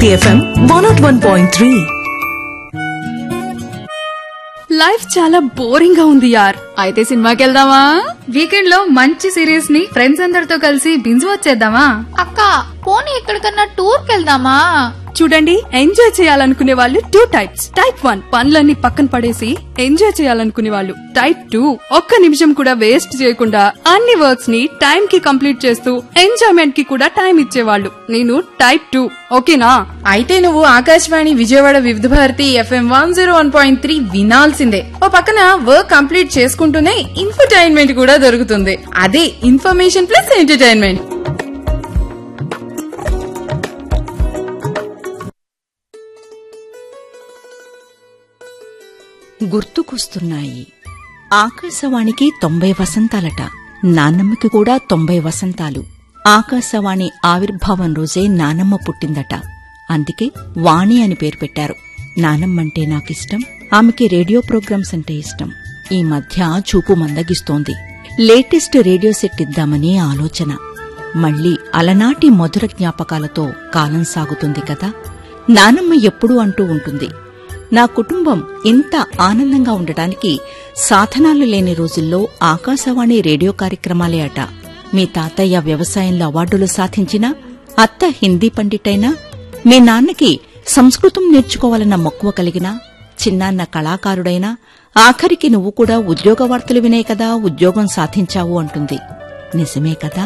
Hit FM 101.3. Life చాలా boring గా ఉంది యార్ అయితే సినిమాకి వెళ్దామా వీకెండ్ లో మంచి సిరీస్ ని ఫ్రెండ్స్ అందరితో కలిసి బింజ్ వచ్చేద్దామా అక్క పోనీ ఎక్కడికన్నా టూర్ వెళ్దామా చూడండి ఎంజాయ్ చేయాలనుకునే వాళ్ళు టూ టైప్స్ టైప్ వన్ పనులన్నీ పక్కన పడేసి ఎంజాయ్ చేయాలనుకునే వాళ్ళు టైప్ టూ ఒక్క నిమిషం కూడా వేస్ట్ చేయకుండా అన్ని వర్క్స్ ని టైం కి కంప్లీట్ చేస్తూ ఎంజాయ్మెంట్ కి కూడా టైం ఇచ్చేవాళ్ళు నేను టైప్ టూ ఓకేనా అయితే నువ్వు Akashvani Vijayawada Vividh Bharati FM one zero one point three వినాల్సిందే ఓ పక్కన వర్క్ కంప్లీట్ చేసుకుంటూనే ఇన్ఫర్టైన్మెంట్ కూడా దొరుకుతుంది అదే ఇన్ఫర్మేషన్ ప్లస్ ఎంటర్టైన్మెంట్ గుర్తుకొస్తున్నాయి ఆకాశవాణికి తొంభై వసంతాలట నాన్నమ్మకి కూడా తొంభై వసంతాలు ఆకాశవాణి ఆవిర్భావం రోజే నానమ్మ పుట్టిందట అందుకే వాణి అని పేరు పెట్టారు నానమ్మంటే నాకిష్టం ఆమెకి రేడియో ప్రోగ్రామ్స్ అంటే ఇష్టం ఈ మధ్య చూపు మందగిస్తోంది లేటెస్ట్ రేడియో సెట్ ఇద్దామని ఆలోచన మళ్ళీ అలనాటి మధుర జ్ఞాపకాలతో కాలం సాగుతుంది కదా నానమ్మ ఎప్పుడూ అంటూ ఉంటుంది నా కుటుంబం ఇంత ఆనందంగా ఉండటానికి సాధనాలు లేని రోజుల్లో ఆకాశవాణి రేడియో కార్యక్రమాలే అట మీ తాతయ్య వ్యవసాయంలో అవార్డులు సాధించినా అత్త హిందీ పండిటైనా మీ నాన్నకి సంస్కృతం నేర్చుకోవాలన్న మక్కువ కలిగినా చిన్నాన్న కళాకారుడైనా ఆఖరికి నువ్వు కూడా ఉద్యోగ వార్తలు వినే కదా ఉద్యోగం సాధించావు అంటుంది నిజమే కదా